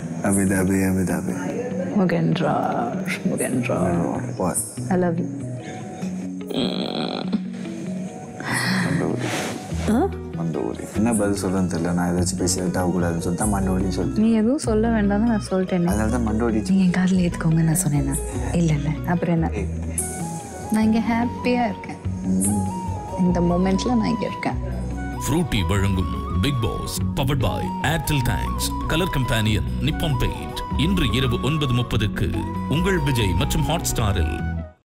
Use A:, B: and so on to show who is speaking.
A: அபிதாபி அபிதாபி
B: முகேந்திரார் முகேந்திரார்
A: What?
B: ஐ லவ் யூ
A: மண்டோலி மண்டோலி என்ன பதில் சொல்றேன்னு தெரியல நான் ஏதாச்சும் பேசி லேட் ஆகக்கூடாதுன்னு சொல்லிட்டு மண்டோலி சொல்லிட்டு
B: நீ எதுவும் சொல்ல வேண்டாம் நான் சொல்லிட்டேன்
A: அதனால தான் மண்டோலி
B: நீங்க என் காதில் ஏற்றுக்கோங்க நான் சொன்னேன்னா இல்லை இல்லை அப்புறம் என்ன நான் இங்கே ஹாப்பியாக இருக்கேன் இந்த மூமெண்ட்ல நான் இங்கே இருக்கேன்
C: ஃப்ரூட்டி வழங்கும் Bigg Boss powered by Airtel thanks colour companion Nippon Paint இன்று இரவு ஒன்பது முப்பதுக்கு உங்கள் விஜய் மற்றும் ஹாட் ஸ்டாரில்